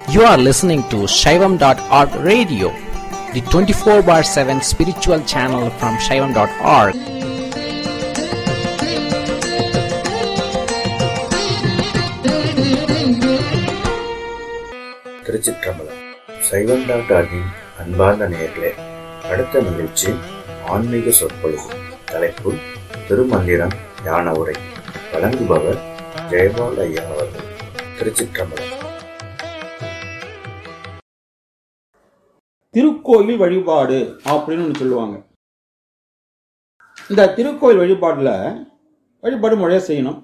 You are listening to Shaivam.org radio, the 24 bar 7 spiritual channel from Shaivam.org. திருச்சிற்றம்பலம் சைவம் டாக்டரின் அன்பார்ந்த நேயர்களே அடுத்த நிகழ்ச்சி ஆன்மீக சொற்பொழிவு தலைப்பு திருமந்திரம் ஞான உரை வழங்குபவர் ஜெயபால் ஐயா அவர்கள் திருச்சிற்றம்பலம் திருக்கோயில் வழிபாடு அப்படின்னு ஒன்று சொல்லுவாங்க இந்த திருக்கோயில் வழிபாட்டில் வழிபாடு முறையாக செய்யணும்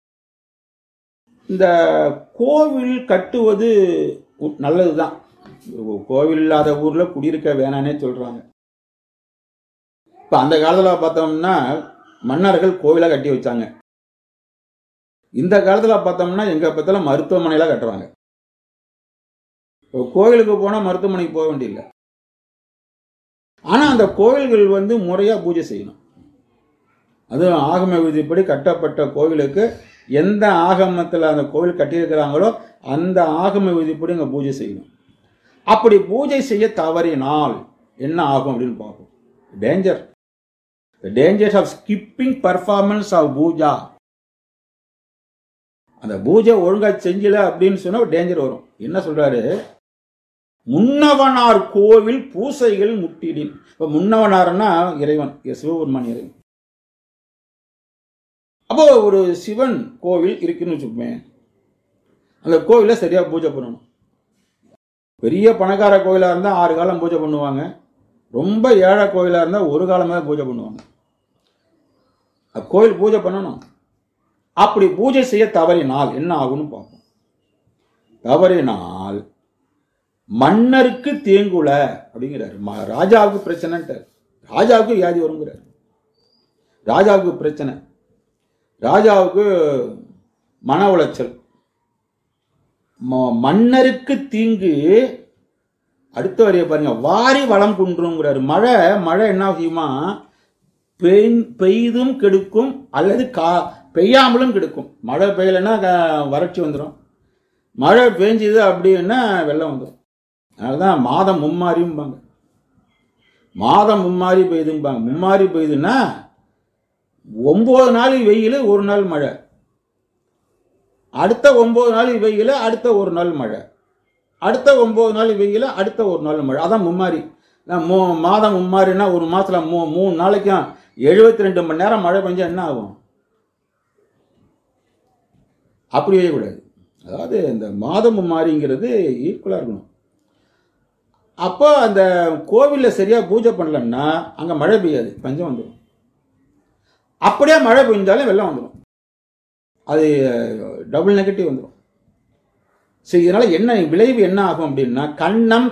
இந்த கோவில் கட்டுவது நல்லது தான் கோவில் இல்லாத ஊரில் குடியிருக்க வேணானே சொல்கிறாங்க இப்போ அந்த காலத்தில் பார்த்தோம்னா மன்னர்கள் கோவிலாக கட்டி வச்சாங்க இந்த காலத்தில் பார்த்தோம்னா எங்கள் பக்கத்தில் மருத்துவமனையெல்லாம் கட்டுறாங்க இப்போ கோவிலுக்கு போனால் மருத்துவமனைக்கு போக வேண்டியதில்லை ஆனால் அந்த கோவில்கள் வந்து முறையாக பூஜை செய்யணும் அதுவும் ஆகம விதிப்படி கட்டப்பட்ட கோவிலுக்கு எந்த ஆகமத்தில் அந்த கோவில் கட்டியிருக்கிறாங்களோ அந்த ஆகம விதிப்படி அங்கே பூஜை செய்யணும் அப்படி பூஜை செய்ய தவறினால் என்ன ஆகும் அப்படின்னு பார்ப்போம் danger dangers of skipping performance of puja அந்த பூஜை ஒழுங்கா செஞ்சல அப்படின்னு சொன்னா ஒரு டேஞ்சர் வரும் என்ன சொல்றாரு முன்னவனார் கோவில் பூசைகள் முட்டிடின் இப்ப முன்னவனார்னா இறைவன் சிவபெருமான் இறைவன் அப்போ ஒரு சிவன் கோவில் இருக்குன்னு வச்சுக்கோமே அந்த கோவில சரியா பூஜை பண்ணணும் பெரிய பணக்கார கோயிலா இருந்தா ஆறு காலம் பூஜை பண்ணுவாங்க ரொம்ப ஏழை கோயிலா இருந்தா ஒரு காலம் தான் பூஜை பண்ணுவாங்க கோயில் பூஜை பண்ணணும் அப்படி பூஜை செய்ய தவறினால் என்ன ஆகும்னு பார்ப்போம் தவறினால் மன்னருக்கு தேங்குல அப்படிங்கிறாரு ம- ராஜாவுக்கு பிரச்சனைன்ட்டு ராஜாவுக்கு வியாதி வருங்கிறார் ராஜாவுக்கு பிரச்சனை ராஜாவுக்கு மன உளைச்சல் ம- மன்னருக்கு தீங்கு அடுத்த வரைய பாருங்க வாரி வளம் குன்றுங்கிறாரு மழை மழை என்ன செய்யுமா பெய்- பெய்தும் கெடுக்கும் அல்லது கா பெய்யாமலும் கெடுக்கும் மழை பெய்யலைன்னா க- வறட்சி வந்துடும் மழை பெஞ்சுது அப்படின்னா வெள்ளம் வந்துடும் அதனால தான் மாதம் மும்மாரியும்பாங்க மாதம் மும்மாரி பெய்யுதும்பாங்க மும்மாரி பெய்யுதுன்னா ஒம்பது நாள் வெயில் ஒரு நாள் மழை அடுத்த ஒம்பது நாள் வெயில் அடுத்த ஒரு நாள் மழை அடுத்த ஒம்பது நாள் வெயில் அடுத்த ஒரு நாள் மழை அதான் மும்மாரி நான் மூ மாதம் மும்மாரின்னா ஒரு மாதத்தில் மூ மூணு நாளைக்கும் எழுபத்தி ரெண்டு மணி நேரம் மழை பெஞ்சா என்ன ஆகும் அப்படி செய்யக்கூடாது அதாவது இந்த மாதம் மும்மாரிங்கிறது ஈக்குவலாக இருக்கணும் அப்போ அந்த கோவிலில் சரியாக பூஜை பண்ணலன்னா அங்கே மழை பெய்யாது பஞ்சம் வந்துடும் அப்படியே மழை பெஞ்சாலும் வெள்ளம் வந்துடும் அது டபுள் நெகட்டிவ் வந்துடும் சரி இதனால என்ன விளைவு என்ன ஆகும் அப்படின்னா கண்ணம்